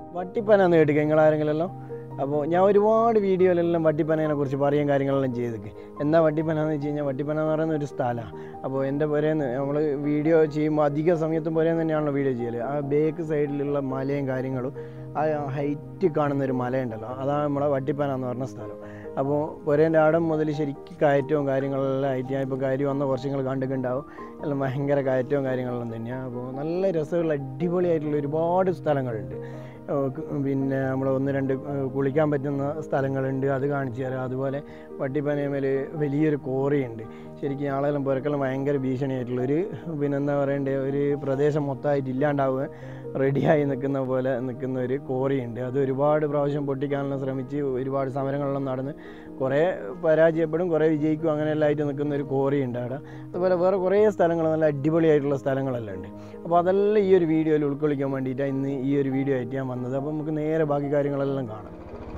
വട്ടിപ്പന എന്ന് കേട്ടിക്കുക നിങ്ങൾ ആരെങ്കിലും അപ്പോൾ ഞാൻ ഒരുപാട് വീഡിയോയിലെല്ലാം വട്ടിപ്പനയെ കുറിച്ച് പറയുകയും കാര്യങ്ങളെല്ലാം ചെയ്തേക്ക് എന്താ വട്ടിപ്പന എന്ന് വെച്ച് കഴിഞ്ഞാൽ വട്ടിപ്പന എന്ന് പറയുന്ന ഒരു സ്ഥലമാണ് അപ്പോൾ എൻ്റെ പുരേന്ന് നമ്മൾ വീഡിയോ ചെയ്യുമ്പോൾ അധിക സമയത്തും പുരേന്ന് തന്നെയാണല്ലോ വീഡിയോ ചെയ്യല് ആ ബേക്ക് സൈഡിലുള്ള മലയും കാര്യങ്ങളും ആ ഹൈറ്റ് കാണുന്ന ഒരു മലയുണ്ടല്ലോ അതാണ് നമ്മളെ വട്ടിപ്പന എന്ന് പറഞ്ഞ സ്ഥലം അപ്പോൾ പുരേൻ്റെ ആടം മുതൽ ശരിക്കും കയറ്റവും കാര്യങ്ങളെല്ലാം ആയിട്ട് ഞാൻ ഇപ്പോൾ കയറി വന്ന കുറച്ചുങ്ങൾ കണ്ടിട്ടുണ്ടാവും എല്ലാം ഭയങ്കര കയറ്റവും കാര്യങ്ങളെല്ലാം തന്നെയാണ് അപ്പോൾ നല്ല രസമുള്ള അടിപൊളിയായിട്ടുള്ള ഒരുപാട് സ്ഥലങ്ങളുണ്ട് ഏഹ് ക- പിന്നെ നമ്മൾ ഒന്ന് രണ്ട് ഏഹ് കുളിക്കാൻ പറ്റുന്ന സ്ഥലങ്ങളുണ്ട് അത് കാണിച്ചു തരാം അതുപോലെ വട്ടിപ്പനയമേൽ വലിയൊരു കോറിയുണ്ട് ശരിക്കും ആളെല്ലാം പുരക്കെല്ലാം ഭയങ്കര ഭീഷണിയായിട്ടുള്ളൊരു പിന്നെ എന്താ പറയണ്ടേ ഒരു പ്രദേശം മൊത്തമായിട്ട് ഇല്ലാണ്ടാവുക റെഡിയായി നിൽക്കുന്ന പോലെ നിൽക്കുന്ന ഒരു കോറിയുണ്ട് അത് ഒരുപാട് പ്രാവശ്യം പൊട്ടിക്കാനെല്ലാം ശ്രമിച്ച് ഒരുപാട് സമരങ്ങളെല്ലാം നടന്ന് കുറേ പരാജയപ്പെടും കുറേ വിജയിക്കും അങ്ങനെയെല്ലാം ആയിട്ട് നിൽക്കുന്ന ഒരു കോറിയുണ്ട് അവിടെ അതുപോലെ വേറെ കുറേ സ്ഥലങ്ങൾ നല്ല അടിപൊളിയായിട്ടുള്ള സ്ഥലങ്ങളെല്ലാം ഉണ്ട് അപ്പോൾ അതെല്ലാം ഈ ഒരു വീഡിയോയിൽ ഉൾക്കൊള്ളിക്കാൻ വേണ്ടിയിട്ടാണ് ഇന്ന് ഈ ഒരു വീഡിയോ ആയിട്ട് ഞാൻ വന്നത് അപ്പോൾ നമുക്ക് നേരെ ബാക്കി കാര്യങ്ങളെല്ലാം കാണാം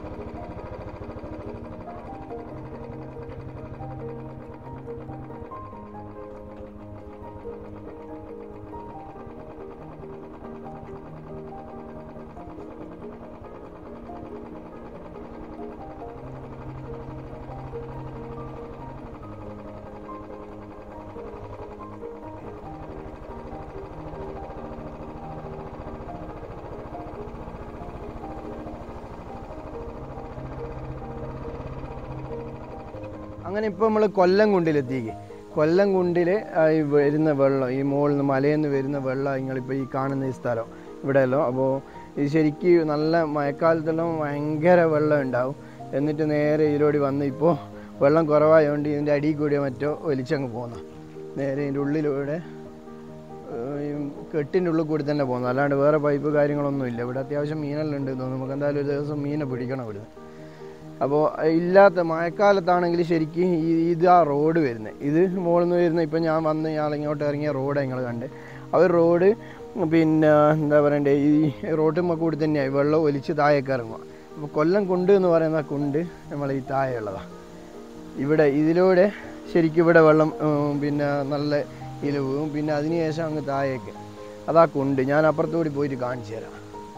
അങ്ങനെ ഇപ്പോൾ നമ്മൾ കൊല്ലം കുണ്ടിലെത്തിക്ക് കൊല്ലം കുണ്ടിൽ ഈ വരുന്ന വെള്ളം ഈ മുകളിൽ നിന്ന് മലയിൽ നിന്ന് വരുന്ന വെള്ളം നിങ്ങളിപ്പോൾ ഈ കാണുന്ന ഈ സ്ഥലം ഇവിടെയല്ലോ അപ്പോൾ ഇത് ശരിക്കും നല്ല മഴക്കാലത്തെല്ലാം ഭയങ്കര വെള്ളം ഉണ്ടാവും എന്നിട്ട് നേരെ ഇതിലൂടെ വന്ന് ഇപ്പോൾ വെള്ളം കുറവായതുകൊണ്ട് ഇതിൻ്റെ അടിയിൽ കൂടിയോ മറ്റോ ഒലിച്ചങ്ങ് പോകുന്ന നേരെ ഇതിൻ്റെ ഉള്ളിലൂടെ ഏഹ്, ഈ കെട്ടിൻ്റെ ഉള്ളിൽ കൂടി തന്നെ പോകുന്നത് അല്ലാണ്ട് വേറെ പൈപ്പ് കാര്യങ്ങളൊന്നും ഇല്ല ഇവിടെ അത്യാവശ്യം മീനെല്ലാം ഉണ്ട് തോന്നുന്നു നമുക്ക് എന്തായാലും ഒരു ദിവസം മീനെ പിടിക്കണം ഇവിടുന്ന് അപ്പോൾ ഇല്ലാത്ത മഴക്കാലത്താണെങ്കിൽ ശരിക്കും ഈ ഇതാ റോഡ് വരുന്നത് ഇത് മുകളിൽ നിന്ന് വരുന്ന ഇപ്പം ഞാൻ വന്ന് ഞാൻ ഇങ്ങോട്ട് ഇറങ്ങിയ റോഡ് നിങ്ങൾ കണ്ട് ആ ഒരു റോഡ് പിന്നെ എന്താ പറയണ്ടേ ഈ റോട്ടുമ്മ കൂടി തന്നെയായി വെള്ളം ഒലിച്ച് താഴേക്ക് ഇറങ്ങുക അപ്പോൾ കൊല്ലം കുണ്ട് എന്ന് പറയുന്ന കുണ്ട് നമ്മൾ ഈ താഴെയുള്ളതാണ് ഇവിടെ ഇതിലൂടെ ശരിക്കും ഇവിടെ വെള്ളം ഉം, പിന്നെ നല്ല ഇതിൽ പോകും പിന്നെ അതിനുശേഷം അങ്ങ് താഴേക്ക് അതാ കുണ്ട് ഞാൻ അപ്പുറത്തുകൂടി പോയിട്ട് കാണിച്ചു തരാം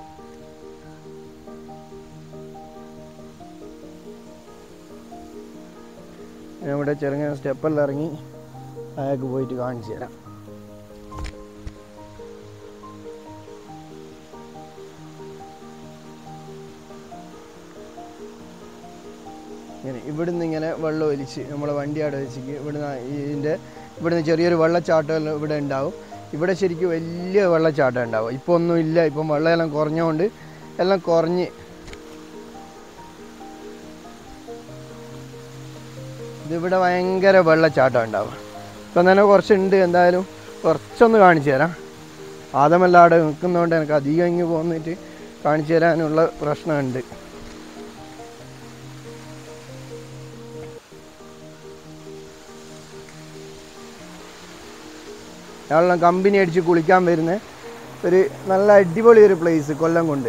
ഞാൻ ഇവിടെ ചെറുങ്ങനെ സ്റ്റെപ്പെല്ലാം ഇറങ്ങി അയാൾക്ക് പോയിട്ട് കാണിച്ചു തരാം ഇങ്ങനെ ഇവിടുന്ന് ഇങ്ങനെ വെള്ളം ഒലിച്ച് നമ്മളെ വണ്ടി അവിടെ വെച്ചിട്ട് ഇവിടുന്ന് ഇതിൻ്റെ ഇവിടുന്ന് ചെറിയൊരു വെള്ളച്ചാട്ടം ഇവിടെ ഉണ്ടാവും ഇവിടെ ശരിക്കും വലിയ വെള്ളച്ചാട്ടം ഉണ്ടാവും ഇപ്പോൾ ഒന്നും ഇല്ല ഇപ്പം വെള്ളമെല്ലാം കുറഞ്ഞുകൊണ്ട് എല്ലാം കുറഞ്ഞ് ഇതിവിടെ ഭയങ്കര വെള്ളച്ചാട്ടം ഉണ്ടാവും ഇപ്പം തന്നെ കുറച്ചുണ്ട് എന്തായാലും കുറച്ചൊന്ന് കാണിച്ചു തരാം ആദമെല്ലാം അവിടെ നിൽക്കുന്നതുകൊണ്ട് എനിക്ക് അധികം ഇങ്ങ് പോന്നിട്ട് കാണിച്ചു തരാനുള്ള പ്രശ്നമുണ്ട് ഞങ്ങളെല്ലാം കമ്പനി അടിച്ച് കുളിക്കാൻ വരുന്ന ഒരു നല്ല അടിപൊളി ഒരു പ്ലേസ് കൊല്ലം കൊണ്ട്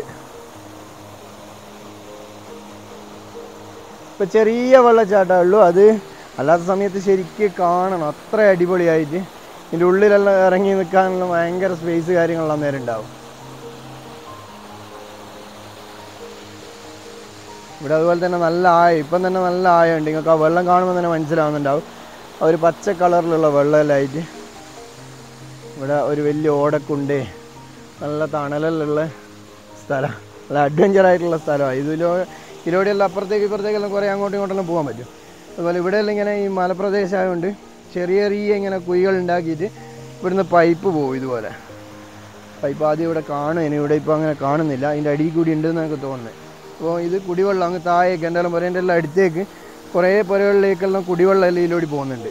ഇപ്പം ചെറിയ വെള്ളച്ചാട്ടമേ ഉള്ളൂ അത് അല്ലാത്ത സമയത്ത് ശരിക്കും കാണണം അത്ര അടിപൊളിയായിട്ട് ഇതിൻ്റെ ഉള്ളിലെല്ലാം ഇറങ്ങി നിൽക്കാനുള്ള ഭയങ്കര സ്പേസ് കാര്യങ്ങളെല്ലാം നേരം ഉണ്ടാവും ഇവിടെ അതുപോലെ തന്നെ നല്ല ആയ ഇപ്പം തന്നെ നല്ല ആയ ഉണ്ട് നിങ്ങൾക്ക് ആ വെള്ളം കാണുമ്പോൾ തന്നെ മനസ്സിലാവുന്നുണ്ടാവും ആ ഒരു പച്ച കളറിലുള്ള വെള്ളമെല്ലാമായിട്ട് ഇവിടെ ഒരു വലിയ ഓടക്കുണ്ട് നല്ല തണലുള്ള സ്ഥലം നല്ല അഡ്വഞ്ചർ ആയിട്ടുള്ള സ്ഥലമാണ് ഇതിലോ ഇതിലൂടെയെല്ലാം അപ്പുറത്തേക്ക് ഇപ്പുറത്തേക്കെല്ലാം കുറേ അങ്ങോട്ടും ഇങ്ങോട്ടെല്ലാം പോകാൻ പറ്റും അതുപോലെ ഇവിടെയെല്ലാം ഇങ്ങനെ ഈ മലപ്രദേശം ആയതുകൊണ്ട് ചെറിയ ചെറിയ ഇങ്ങനെ കുഴികൾ ഉണ്ടാക്കിയിട്ട് ഇവിടുന്ന് പൈപ്പ് പോകും ഇതുപോലെ പൈപ്പ് ആദ്യം ഇവിടെ കാണും ഇവിടെ ഇപ്പോൾ അങ്ങനെ കാണുന്നില്ല അതിൻ്റെ അടിയിൽ കൂടി ഉണ്ടെന്ന് എനിക്ക് തോന്നുന്നത് അപ്പോൾ ഇത് കുടിവെള്ളം അങ്ങ് താഴേക്ക് എന്തായാലും പുരേൻ്റെ എല്ലാം അടുത്തേക്ക് കുറേ പുരകളിലേക്കെല്ലാം കുടിവെള്ളം എല്ലാം ഇതിലൂടെ പോകുന്നുണ്ട്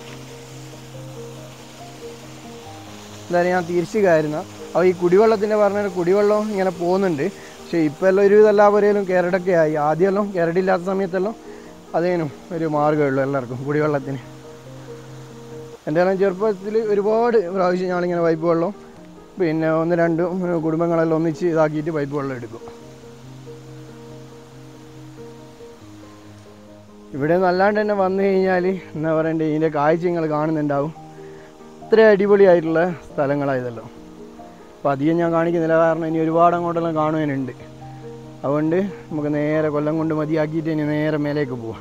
എന്തായാലും ഞാൻ തിരിച്ചു കയറുന്ന അപ്പോൾ ഈ കുടിവെള്ളത്തിൻ്റെ പറഞ്ഞ കുടിവെള്ളം ഇങ്ങനെ പോകുന്നുണ്ട് പക്ഷേ ഇപ്പോൾ എല്ലാം ഒരുവിധം എല്ലാ പുരയിലും കിരടൊക്കെ ആയി ആദ്യമെല്ലാം കിരടില്ലാത്ത സമയത്തെല്ലാം അതേനും ഒരു മാർഗ്ഗമുള്ളൂ എല്ലാവർക്കും കുടിവെള്ളത്തിന് എൻ്റെ എല്ലാം ചെറുപ്പത്തിൽ ഒരുപാട് പ്രാവശ്യം ഞങ്ങളിങ്ങനെ പൈപ്പ് വെള്ളം പിന്നെ ഒന്ന് രണ്ടും കുടുംബങ്ങളെല്ലാം ഒന്നിച്ച് ഇതാക്കിയിട്ട് പൈപ്പ് വെള്ളം എടുക്കും ഇവിടെ നല്ലാണ്ട് തന്നെ വന്നു കഴിഞ്ഞാൽ എന്താ പറയണ്ടേ ഇതിൻ്റെ കാഴ്ച നിങ്ങൾ കാണുന്നുണ്ടാവും അത്ര അടിപൊളിയായിട്ടുള്ള സ്ഥലങ്ങളായതല്ലോ അപ്പോൾ അധികം ഞാൻ കാണിക്കുന്നില്ല കാരണം ഇനി ഒരുപാട് അങ്ങോട്ടെല്ലാം കാണുവാനുണ്ട് അതുകൊണ്ട് നമുക്ക് നേരെ കൊല്ലം കൊണ്ട് മതിയാക്കിയിട്ട് ഇനി നേരെ മേലേക്ക് പോവാം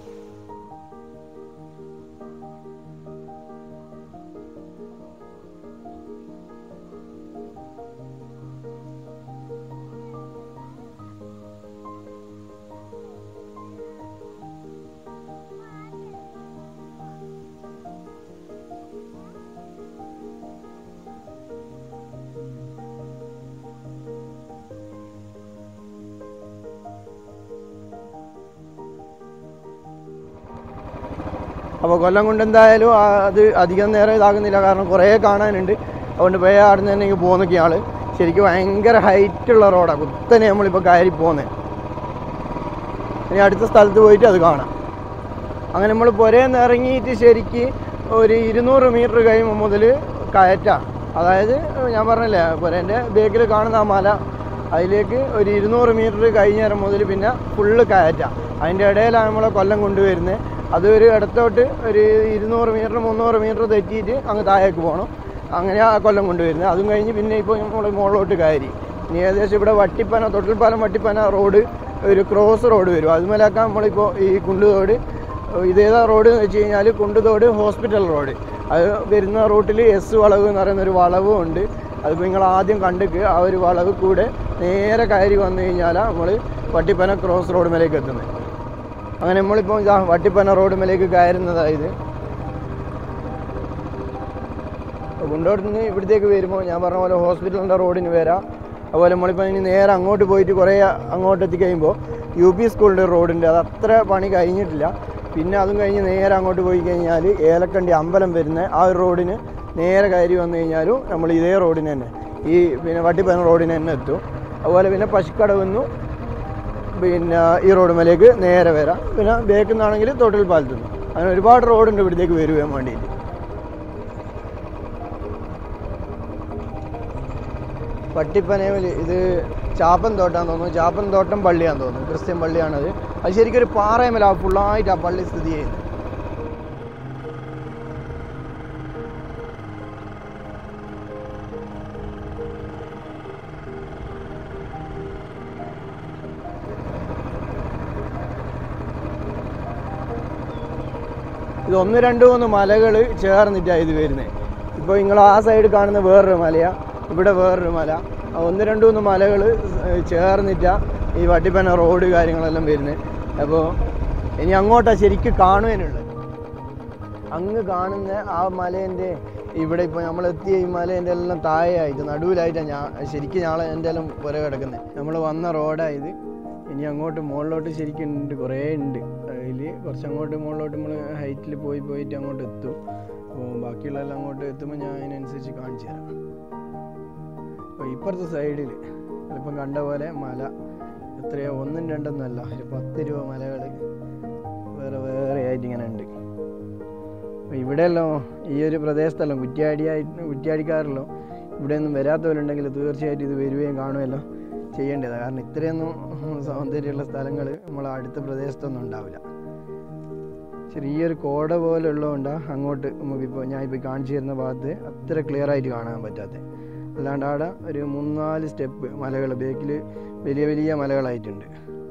അപ്പോൾ കൊല്ലം കൊണ്ട് എന്തായാലും ആ അത് അധികം നേരം ഇതാകുന്നില്ല കാരണം കുറേ കാണാനുണ്ട് അതുകൊണ്ട് പോയി അവിടെ നിന്ന് തന്നെ ഇങ്ങ് പോകുന്നൊക്കെ ആള് ശരിക്കും ഭയങ്കര ഹൈറ്റുള്ള റോഡാണ് കുത്തനെ നമ്മളിപ്പോൾ കയറി പോകുന്നത് ഇനി അടുത്ത സ്ഥലത്ത് പോയിട്ട് അത് കാണാം അങ്ങനെ നമ്മൾ പുരേന്ന് ഇറങ്ങിയിട്ട് ശരിക്ക് ഒരു ഇരുന്നൂറ് മീറ്റർ കഴിയുമ്പോൾ മുതൽ കയറ്റാണ് അതായത് ഞാൻ പറഞ്ഞില്ലേ പുരേൻ്റെ ബേക്കിൽ കാണുന്ന ആ മല അതിലേക്ക് ഒരു ഇരുന്നൂറ് മീറ്റർ കഴിഞ്ഞേരം മുതൽ പിന്നെ ഫുള്ള് കയറ്റാം അതിൻ്റെ ഇടയിലാണ് നമ്മളെ കൊല്ലം കൊണ്ടുവരുന്നത് അത് ഒരു ഇടത്തോട്ട് ഒരു ഇരുന്നൂറ് മീറ്റർ മുന്നൂറ് മീറ്റർ തെറ്റിയിട്ട് അങ്ങ് താഴേക്ക് പോകണം അങ്ങനെ ആ കൊല്ലം കൊണ്ടുവരുന്നത് അതും കഴിഞ്ഞ് പിന്നെ ഇപ്പോൾ നമ്മൾ മുകളിലോട്ട് കയറി ഇനി ഏകദേശം ഇവിടെ വട്ടിപ്പന തൊട്ടിൽപ്പാലം വട്ടിപ്പന റോഡ് ഒരു ക്രോസ് റോഡ് വരും അതുമേലാക്കാൻ നമ്മളിപ്പോൾ ഈ കുണ്ടുതോട് ഇതേതാ റോഡ് എന്ന് വെച്ച് കഴിഞ്ഞാൽ കുണ്ടുതോട് ഹോസ്പിറ്റൽ റോഡ് അത് വരുന്ന റൂട്ടിൽ എസ് വളവ് എന്ന് പറയുന്ന ഒരു വളവും ഉണ്ട് അതിപ്പോൾ നിങ്ങൾ ആദ്യം കണ്ടിക്ക് ആ ഒരു വളവ് കൂടെ നേരെ കയറി വന്നു കഴിഞ്ഞാൽ നമ്മൾ വട്ടിപ്പന ക്രോസ് റോഡ് മേലേക്ക് എത്തുന്നത് അങ്ങനെ നമ്മളിപ്പോൾ ഇതാ വട്ടിപ്പന റോഡ് മേലേക്ക് കയറുന്നതായത് കുണ്ടോടത്ത് നിന്ന് ഇവിടത്തേക്ക് വരുമ്പോൾ ഞാൻ പറഞ്ഞ പോലെ ഹോസ്പിറ്റലിൻ്റെ റോഡിന് വരാം അതുപോലെ നമ്മളിപ്പോൾ ഇനി നേരെ അങ്ങോട്ട് പോയിട്ട് കുറേ അങ്ങോട്ട് എത്തിക്കഴിയുമ്പോൾ യു പി സ്കൂളിൻ്റെ റോഡുണ്ട് അത് അത്ര പണി കഴിഞ്ഞിട്ടില്ല പിന്നെ അതും കഴിഞ്ഞ് നേരെ അങ്ങോട്ട് പോയി കഴിഞ്ഞാൽ ഏലക്കണ്ടി അമ്പലം വരുന്ന ആ ഒരു റോഡിന് നേരെ കയറി വന്നു കഴിഞ്ഞാലും നമ്മൾ ഇതേ റോഡിന് തന്നെ ഈ പിന്നെ വട്ടിപ്പന റോഡിന് തന്നെ എത്തും അതുപോലെ പിന്നെ പശുക്കടവെന്നു പിന്നെ ഈ റോഡ് മേലേക്ക് നേരെ വരാം പിന്നെ ബേക്കിൽ നിന്നാണെങ്കിൽ തൊട്ടിൽ പാലത്തു നിന്ന് അങ്ങനെ ഒരുപാട് റോഡുണ്ട് ഇവിടത്തേക്ക് വരുവാൻ വേണ്ടിയിട്ട് പട്ടിപ്പനയിൽ ഇത് ചാപ്പൻ തോട്ടാന്ന് തോന്നുന്നു ചാപ്പൻ തോട്ടം പള്ളിയാന്ന് തോന്നുന്നു ക്രിസ്ത്യൻ പള്ളിയാണത് അത് ശരിക്കും ഒരു പാറയമല്ല ഫുള്ളായിട്ട് ആ പള്ളി സ്ഥിതി ചെയ്യുന്നത് ഇത് ഒന്ന് രണ്ട് മൂന്ന് മലകൾ ചേർന്നിട്ടാണ് ഇത് വരുന്നത് ഇപ്പോൾ നിങ്ങൾ ആ സൈഡ് കാണുന്ന വേറൊരു മലയാണ് ഇവിടെ വേറൊരു മല ആ ഒന്ന് രണ്ട് മൂന്ന് മലകൾ ചേർന്നിട്ടാണ് ഈ വട്ടിപ്പന റോഡ് കാര്യങ്ങളെല്ലാം വരുന്നത് അപ്പോൾ ഇനി അങ്ങോട്ടാണ് ശരിക്കും കാണുവാനുള്ളത് അങ്ങ് കാണുന്ന ആ മലേൻ്റെ ഇവിടെ ഇപ്പോൾ നമ്മൾ എത്തിയ ഈ മലേൻ്റെ എല്ലാം താഴെയായിട്ട് നടുവിലായിട്ടാണ് ഞാൻ ശരിക്കും ഞാളെ എൻ്റെ എല്ലാം പുര കിടക്കുന്നത് നമ്മൾ വന്ന റോഡായത് ഇനി അങ്ങോട്ട് മുകളിലോട്ട് ശരിക്കും ഉണ്ട് കുറേ ഉണ്ട് അതിൽ കുറച്ച് അങ്ങോട്ട് മുകളിലോട്ട് നമ്മൾ ഹൈറ്റിൽ പോയി പോയിട്ട് അങ്ങോട്ട് എത്തും അപ്പോൾ ബാക്കിയുള്ളതെല്ലാം അങ്ങോട്ട് എത്തുമ്പോൾ ഞാൻ അതിനനുസരിച്ച് കാണിച്ചു തരാം അപ്പോൾ ഇപ്പുറത്തെ സൈഡിൽ ചിലപ്പം കണ്ട പോലെ മല എത്രയോ ഒന്നും രണ്ടൊന്നുമല്ല ഒരു പത്ത് രൂപ മലകൾ വേറെ വേറെ ആയിട്ട് ഇങ്ങനെ ഉണ്ട് അപ്പോൾ ഇവിടെയല്ലോ ഈ ഒരു പ്രദേശത്തെല്ലാം കുറ്റ്യാടിയായിട്ട് കുറ്റ്യാടിക്കാരല്ലോ ഇവിടെ ഒന്നും വരാത്തവരുണ്ടെങ്കിൽ തീർച്ചയായിട്ടും ഇത് വരികയും കാണുമല്ലോ ചെയ്യേണ്ടതാണ് കാരണം ഇത്രയൊന്നും സൗന്ദര്യമുള്ള സ്ഥലങ്ങൾ നമ്മളെ അടുത്ത പ്രദേശത്തൊന്നും ഉണ്ടാവില്ല ചെറിയൊരു കോട പോലെ ഉള്ളതുകൊണ്ടാണ് അങ്ങോട്ട് നമുക്കിപ്പോൾ ഞാൻ ഇപ്പോൾ കാണിച്ചു തരുന്ന ഭാഗത്ത് അത്ര ക്ലിയർ ആയിട്ട് കാണാൻ പറ്റാത്തത് അല്ലാണ്ട് അവിടെ ഒരു മൂന്നാല് സ്റ്റെപ്പ് മലകൾ ബേക്കിൽ വലിയ വലിയ മലകളായിട്ടുണ്ട്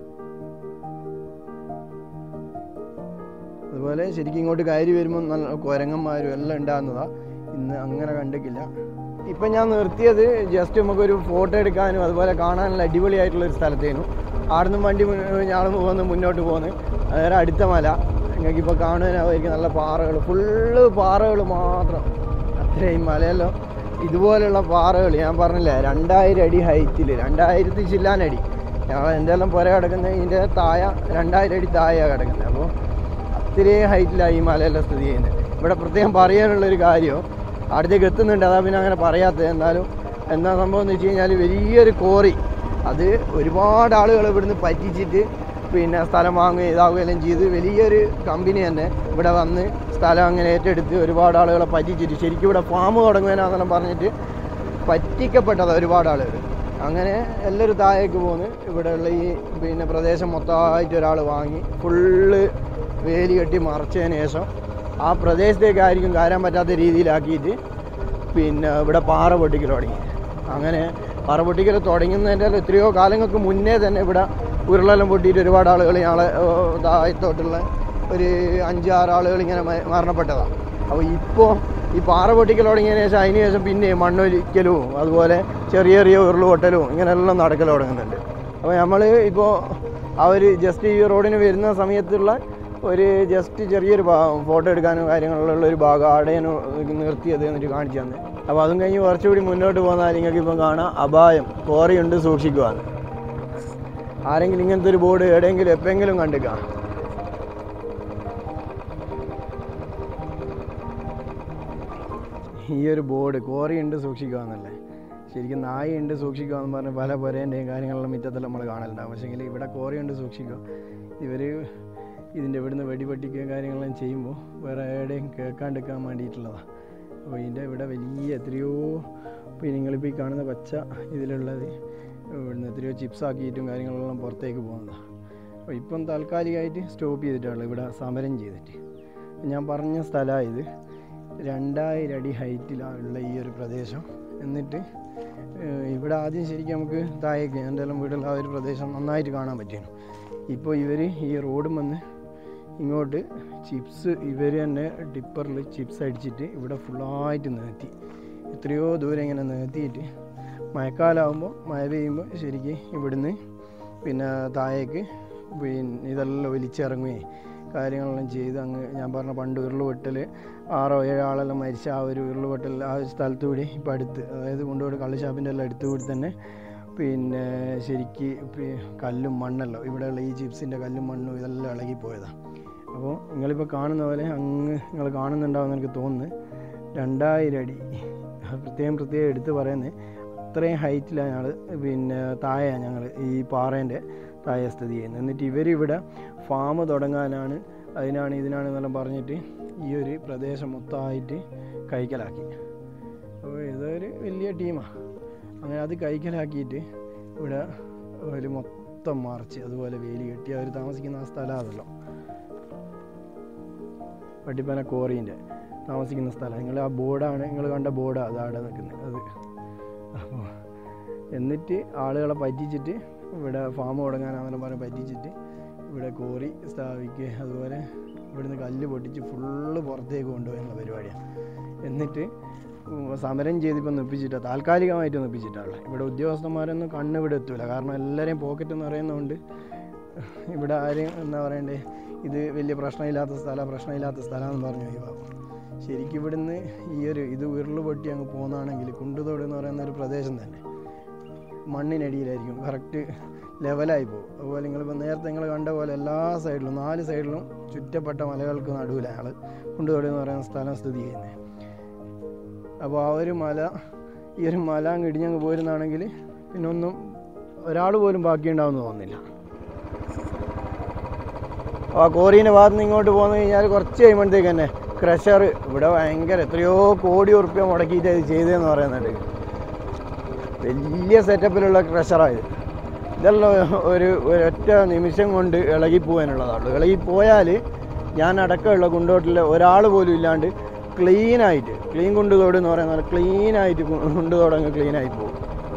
അതുപോലെ ശരിക്കും ഇങ്ങോട്ട് കയറി വരുമ്പോൾ നല്ല കുരങ്ങന്മാരും എല്ലാം ഉണ്ടാകുന്നതാ ഇന്ന് അങ്ങനെ കണ്ടിട്ടില്ല ഇപ്പം ഞാൻ നിർത്തിയത് ജസ്റ്റ് നമുക്കൊരു ഫോട്ടോ എടുക്കാനും അതുപോലെ കാണാനുള്ള അടിപൊളിയായിട്ടുള്ള ഒരു സ്ഥലത്തേനു ആടുന്ന് വണ്ടി ഞാൾ വന്ന് മുന്നോട്ട് പോകുന്നു നേരെ അടുത്ത മല നിങ്ങൾക്കിപ്പോൾ കാണുവാനായിരിക്കും നല്ല പാറകൾ ഫുള്ള് പാറകൾ മാത്രം അത്രയും മലയല്ലോ ഇതുപോലുള്ള പാറകൾ ഞാൻ പറഞ്ഞില്ലേ രണ്ടായിരം അടി ഹൈറ്റിൽ രണ്ടായിരത്തി ചില്ലാനടി ഞങ്ങൾ എൻ്റെ എല്ലാം പുര കിടക്കുന്നത് ഇതിൻ്റെ താഴ രണ്ടായിരം അടി താഴെയാണ് കിടക്കുന്നത് അപ്പോൾ അത്രയും ഹൈറ്റിലാണ് ഈ മലയെല്ലാം സ്ഥിതി ചെയ്യുന്നത് ഇവിടെ പ്രത്യേകം പറയാനുള്ളൊരു കാര്യം അടുത്തേക്ക് എത്തുന്നുണ്ട് അതാ പിന്നെ അങ്ങനെ പറയാത്തത് എന്നാലും എന്താ സംഭവം എന്ന് വെച്ച് കഴിഞ്ഞാൽ വലിയൊരു കോറി അത് ഒരുപാട് ആളുകൾ ഇവിടുന്ന് പറ്റിച്ചിട്ട് പിന്നെ സ്ഥലം വാങ്ങുകയും ഇതാവുകയെല്ലാം ചെയ്ത് വലിയൊരു കമ്പനി തന്നെ ഇവിടെ വന്ന് സ്ഥലം അങ്ങനെ ഏറ്റെടുത്ത് ഒരുപാട് ആളുകളെ പറ്റിച്ചിട്ട് ശരിക്കും ഇവിടെ ഫാം തുടങ്ങുവാനാണെന്നെല്ലാം പറഞ്ഞിട്ട് പറ്റിക്കപ്പെട്ടതാണ് ഒരുപാട് ആളുകൾ അങ്ങനെ എല്ലാവരും താഴേക്ക് പോന്ന് ഇവിടെയുള്ള ഈ പിന്നെ പ്രദേശം മൊത്തമായിട്ട് ഒരാൾ വാങ്ങി ഫുള്ള് വേലി കെട്ടി മറച്ചതിന് ശേഷം ആ പ്രദേശത്തേക്കായിരിക്കും കയറാൻ പറ്റാത്ത രീതിയിലാക്കിയിട്ട് പിന്നെ ഇവിടെ പാറ പൊട്ടിക്കൽ തുടങ്ങി അങ്ങനെ പാറപൊട്ടിക്കൽ തുടങ്ങുന്നതിൻ്റെ എത്രയോ കാലങ്ങൾക്ക് മുന്നേ തന്നെ ഇവിടെ ഉരുളെല്ലാം പൊട്ടിയിട്ട് ഒരുപാട് ആളുകൾ ഞങ്ങളെ താഴത്തോട്ടുള്ള ഒരു അഞ്ചാറ് ആളുകൾ ഇങ്ങനെ മ- മരണപ്പെട്ടതാണ് അപ്പോൾ ഇപ്പോൾ ഈ പാറ പൊട്ടിക്കൽ തുടങ്ങിയതിന് ശേഷം അതിന് ശേഷം പിന്നെ മണ്ണൊലിക്കലും അതുപോലെ ചെറിയ ചെറിയ ഉരുൾ പൊട്ടലും ഇങ്ങനെയെല്ലാം നടക്കൽ തുടങ്ങുന്നുണ്ട് അപ്പോൾ നമ്മൾ ഇപ്പോൾ അവർ ജസ്റ്റ് ഈ റോഡിന് വരുന്ന സമയത്തുള്ള ഒരു ജസ്റ്റ് ചെറിയൊരു ഫോട്ടോ എടുക്കാനും കാര്യങ്ങളുള്ള ഒരു ഭാഗം ആടെയാണ് നിർത്തിയത് എന്നിട്ട് കാണിച്ചു തന്നെ അപ്പോൾ അതും കഴിഞ്ഞ് കുറച്ചുകൂടി മുന്നോട്ട് പോകുന്നാൽ നിങ്ങൾക്ക് ഇപ്പം കാണാം അപായം കോറിയുണ്ട് സൂക്ഷിക്കുവാന്ന് ആരെങ്കിലും ഇങ്ങനത്തെ ഒരു ബോർഡ് എവിടെയെങ്കിലും എപ്പോഴെങ്കിലും കണ്ടിക്കാം ഈ ഒരു ബോർഡ് കോറിയുണ്ട് സൂക്ഷിക്കുകയെന്നല്ലേ ശരിക്കും നായുണ്ട് സൂക്ഷിക്കുക എന്ന് പറഞ്ഞ് പല പുരേൻ്റെയും കാര്യങ്ങളെല്ലാം മുറ്റത്തെല്ലാം നമ്മൾ കാണലുണ്ടാവും പക്ഷേങ്കിൽ ഇവിടെ കോറിയുണ്ട് സൂക്ഷിക്കുക ഇവർ ഇതിൻ്റെ ഇവിടുന്ന് വെടിപൊട്ടിക്കുകയും കാര്യങ്ങളെല്ലാം ചെയ്യുമ്പോൾ വേറെ എവിടെയും കേൾക്കാണ്ടിരിക്കാൻ വേണ്ടിയിട്ടുള്ളതാണ് അപ്പോൾ ഇതിൻ്റെ ഇവിടെ വലിയ എത്രയോ ഇപ്പോൾ നിങ്ങളിപ്പോൾ ഈ കാണുന്ന പച്ച ഇതിലുള്ളത് ഇവിടുന്ന് എത്രയോ ചിപ്സ് ആക്കിയിട്ടും കാര്യങ്ങളെല്ലാം പുറത്തേക്ക് പോകുന്നതാണ് അപ്പോൾ ഇപ്പം താൽക്കാലികമായിട്ട് സ്റ്റോപ്പ് ചെയ്തിട്ടുള്ളത് ഇവിടെ സമരം ചെയ്തിട്ട് ഞാൻ പറഞ്ഞ സ്ഥലമാണ് ഇത് രണ്ടായിരം അടി ഹൈറ്റിലുള്ള ഈ ഒരു പ്രദേശം എന്നിട്ട് ഏഹ്, ഇവിടെ ആദ്യം ശരിക്കും നമുക്ക് താഴേക്ക് എന്തെല്ലാം വീടുള്ള ആ ഒരു പ്രദേശം നന്നായിട്ട് കാണാൻ പറ്റിയാണ് ഇപ്പോൾ ഇവർ ഈ റോഡും വന്ന് ഇങ്ങോട്ട് ചിപ്സ് ഇവർ തന്നെ ടിപ്പറിൽ ചിപ്സ് അടിച്ചിട്ട് ഇവിടെ ഫുള്ളായിട്ട് നിർത്തി എത്രയോ ദൂരം ഇങ്ങനെ നിർത്തിയിട്ട് മഴക്കാലമാകുമ്പോൾ മഴ പെയ്യുമ്പോൾ ശരിക്കും ഇവിടുന്ന് പിന്നെ താഴേക്ക് പിന്നെ ഇതെല്ലാം ഒലിച്ചിറങ്ങുകയും കാര്യങ്ങളെല്ലാം ചെയ്ത് അങ്ങ് ഞാൻ പറഞ്ഞ പണ്ട് ഉരുളുപൊട്ടൽ ആറോ ഏഴോ ആളെല്ലാം മരിച്ച ആ ഒരു ഉരുളുപൊട്ടൽ ആ ഒരു സ്ഥലത്ത് കൂടി ഇപ്പോൾ അടുത്ത് അതായത് കൊണ്ടുപോയി കള്ളുഷാപ്പിൻ്റെ എല്ലാം അടുത്ത് കൂടി തന്നെ പിന്നെ ശരിക്ക് പി- കല്ലും മണ്ണെല്ലാം ഇവിടെയുള്ള ഈ ചിപ്സിൻ്റെ കല്ലും മണ്ണും ഇതെല്ലാം ഇളകിപ്പോയതാണ് അപ്പോൾ നിങ്ങളിപ്പോൾ കാണുന്ന പോലെ അങ്ങ് നിങ്ങൾ കാണുന്നുണ്ടാവുമെന്ന് എനിക്ക് തോന്നുന്നു രണ്ടായിരം അടി അത് പ്രത്യേകം പ്രത്യേകം എടുത്ത് പറയുന്നത് അത്രയും ഹൈറ്റിലാണ് ഞങ്ങൾ പിന്നെ താഴെയാണ് ഞങ്ങൾ ഈ പാറേൻ്റെ താഴെ സ്ഥിതി ചെയ്യുന്നത് എന്നിട്ട് ഇവരിവിടെ ഫാം തുടങ്ങാനാണ് അതിനാണ് ഇതിനാണ് എന്നെല്ലാം പറഞ്ഞിട്ട് ഈ ഒരു പ്രദേശം മൊത്തമായിട്ട് കൈക്കലാക്കി അപ്പോൾ ഇതൊരു വലിയ ടീമാണ് അങ്ങനെ അത് കൈക്കലാക്കിയിട്ട് ഇവിടെ ഒരു മൊത്തം മറിച്ച് അതുപോലെ വേലി കെട്ടി അവർ താമസിക്കുന്ന ആ സ്ഥലം അതല്ലോ പട്ടിപ്പന കോറീൻ്റെ താമസിക്കുന്ന സ്ഥലം നിങ്ങൾ ആ ബോർഡാണ് നിങ്ങൾ കണ്ട ബോർഡാണ് അത് അവിടെ നിൽക്കുന്നത് അത് അപ്പോൾ എന്നിട്ട് ആളുകളെ പറ്റിച്ചിട്ട് ഇവിടെ ഫാം തുടങ്ങാനാണെന്ന് പറഞ്ഞ് പറ്റിച്ചിട്ട് ഇവിടെ കോറി സ്ഥാപിക്കുക അതുപോലെ ഇവിടുന്ന് കല്ല് പൊട്ടിച്ച് ഫുള്ള് പുറത്തേക്ക് കൊണ്ടുപോയുള്ള പരിപാടിയാണ് എന്നിട്ട് ഉം സമരം ചെയ്തിപ്പോൾ നിപ്പിച്ചിട്ടാ താൽക്കാലികമായിട്ട് നിപ്പിച്ചിട്ടാണ് ഇവിടെ ഉദ്യോഗസ്ഥന്മാരൊന്നും കണ്ണ് ഇവിടെ എത്തൂല കാരണം എല്ലാവരെയും പോക്കറ്റ് എന്ന് പറയുന്നതുകൊണ്ട് ഇവിടെ ആരെയും എന്താ പറയണ്ടേ ഇത് വലിയ പ്രശ്നമില്ലാത്ത സ്ഥലം പ്രശ്നമില്ലാത്ത സ്ഥലമാണെന്ന് പറഞ്ഞു ഒഴിവാക്കും ശരിക്കും ഇവിടുന്ന് ഈ ഒരു ഇത് ഉരുള് പൊട്ടി അങ്ങ് പോകുന്നതാണെങ്കിൽ കുണ്ടുതോട് എന്ന് പറയുന്ന ഒരു പ്രദേശം തന്നെ മണ്ണിനടിയിലായിരിക്കും കറക്റ്റ് ലെവലായി പോകും അതുപോലെ നിങ്ങളിപ്പോൾ നേരത്തെ നിങ്ങൾ കണ്ട പോലെ എല്ലാ സൈഡിലും നാല് സൈഡിലും ചുറ്റപ്പെട്ട മലകൾക്ക് നടുവിലാണ് ഞങ്ങൾ കുണ്ടുതോട് എന്ന് പറയുന്ന സ്ഥലം സ്ഥിതി ചെയ്യുന്നത് അപ്പോൾ ആ ഒരു മല ഈ ഒരു മല അങ്ങ് ഇടിഞ്ഞങ്ങ് പോരുന്നാണെങ്കിൽ പിന്നെ ഒന്നും ഒരാൾ പോലും ബാക്കിയുണ്ടാവുമെന്ന് തോന്നുന്നില്ല ആ കോറീൻ്റെ ഭാഗത്ത് നിന്ന് ഇങ്ങോട്ട് പോന്നു കഴിഞ്ഞാൽ കുറച്ച് കഴിയുമ്പോഴത്തേക്ക് തന്നെ ക്രഷർ ഇവിടെ ഭയങ്കര എത്രയോ കോടി ഉറുപ്പ്യ മുടക്കിയിട്ട് ഇത് ചെയ്തതെന്ന് പറയുന്നുണ്ട് വലിയ സെറ്റപ്പിലുള്ള ക്രഷറായത് ഇതെല്ലാം ഒരു ഒരൊറ്റ നിമിഷം കൊണ്ട് ഇളകിപ്പോകാനുള്ളതാണ് ഇളകിപ്പോയാൽ ഞാൻ അടക്കമുള്ള കുണ്ടോട്ടിൽ ഒരാൾ പോലും ഇല്ലാണ്ട് ക്ലീനായിട്ട് ക്ലീൻ കുണ്ടുതോട് എന്ന് പറയുന്ന പോലെ ക്ലീനായിട്ട് കുണ്ടുതോട് അങ്ങ് ക്ലീനായി പോകും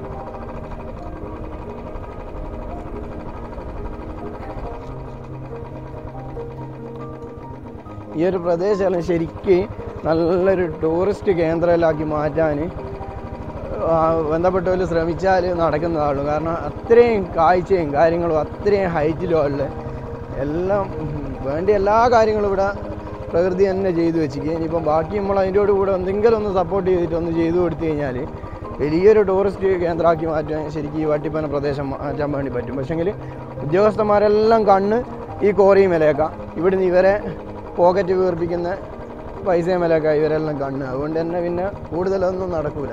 ഈ ഒരു പ്രദേശമെല്ലാം ശരിക്ക് നല്ലൊരു ടൂറിസ്റ്റ് കേന്ദ്രത്തിലാക്കി മാറ്റാൻ ആ, ബന്ധപ്പെട്ടവർ ശ്രമിച്ചാൽ നടക്കുന്നതാണല്ലോ കാരണം അത്രയും കാഴ്ചയും കാര്യങ്ങളും അത്രയും ഹൈറ്റിലും ഉള്ള എല്ലാം ഉം, വേണ്ട എല്ലാ കാര്യങ്ങളും ഇവിടെ പ്രകൃതി തന്നെ ചെയ്തു വെച്ചിരിക്കുക ഇനിയിപ്പം ബാക്കി നമ്മൾ അതിൻ്റെ കൂടെ എന്തെങ്കിലും ഒന്ന് സപ്പോർട്ട് ചെയ്തിട്ട് ഒന്ന് ചെയ്തു കൊടുത്തു കഴിഞ്ഞാൽ വലിയൊരു ടൂറിസ്റ്റ് കേന്ദ്രമാക്കി മാറ്റാൻ ശരിക്കും ഈ വട്ടിപ്പന പ്രദേശം മാറ്റാൻ വേണ്ടി പറ്റും പക്ഷേങ്കിൽ ഉദ്യോഗസ്ഥന്മാരെല്ലാം കണ്ണ് ഈ കോറിയും വിലയേക്കാം ഇവിടുന്ന് ഇവരെ പോക്കറ്റ് വീർപ്പിക്കുന്ന പൈസയും വിലയേക്കാം ഇവരെല്ലാം കണ്ണ് അതുകൊണ്ട് തന്നെ പിന്നെ കൂടുതലൊന്നും നടക്കൂല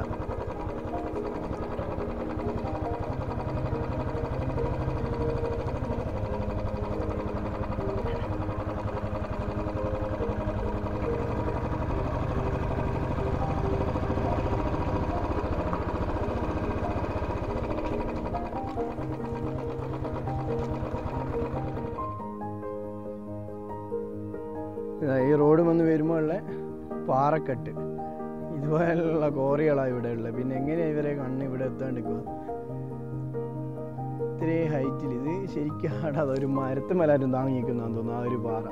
ഇതാ ഈ റോഡ് വന്ന് വരുമ്പോൾ ഉള്ള പാറക്കെട്ട് ഇത് ഇതുപോലുള്ള കോറികളാണ് ഇവിടെ ഉള്ളത് പിന്നെ എങ്ങനെയാണ് ഇവരെ കണ്ണ് ഇവിടെ എത്താണ്ടിക്കുക ഇത്രയും ഹൈറ്റിൽ ഇത് ശരിക്കും അവിടെ അതൊരു മരത്തുമലാരും താങ്ങി നിൽക്കുന്നതെന്ന് തോന്നുന്നു ആ ഒരു പാറ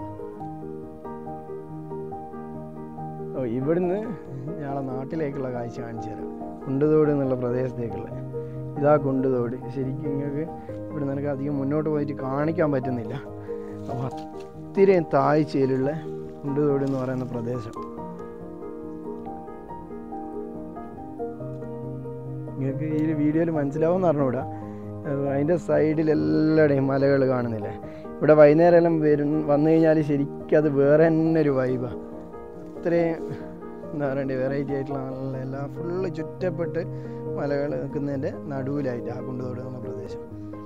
ഓ ഇവിടുന്ന് ഞങ്ങളെ നാട്ടിലേക്കുള്ള കാഴ്ച കാണിച്ചു തരാം കുണ്ടുതോട് എന്നുള്ള പ്രദേശത്തേക്കുള്ള ഇതാ കുണ്ടുതോട് ശരിക്കും നിങ്ങൾക്ക് ഇവിടെ നിനക്ക് അധികം മുന്നോട്ട് പോയിട്ട് കാണിക്കാൻ പറ്റുന്നില്ല അപ്പോൾ അത്രയും താഴ്ചയിലുള്ള കുണ്ടുതോട് എന്ന് പറയുന്ന പ്രദേശം നിങ്ങൾക്ക് ഈ വീഡിയോയിൽ മനസ്സിലാവും അറിഞ്ഞൂടാ അതിൻ്റെ സൈഡിൽ എല്ലായിടെയും മലകൾ കാണുന്നില്ലേ ഇവിടെ വൈകുന്നേരം എല്ലാം വരും വന്നു കഴിഞ്ഞാൽ ശരിക്കും അത് വേറെ തന്നെ ഒരു വൈബാണ് അത്രയും എന്താ പറയണ്ടേ വെറൈറ്റി ആയിട്ടുള്ള നല്ല എല്ലാ ഫുള്ള് ചുറ്റപ്പെട്ട് മലകൾ നിൽക്കുന്നതിൻ്റെ നടുവിലായിട്ട് ആ കുണ്ടുതോട് എന്ന പ്രദേശം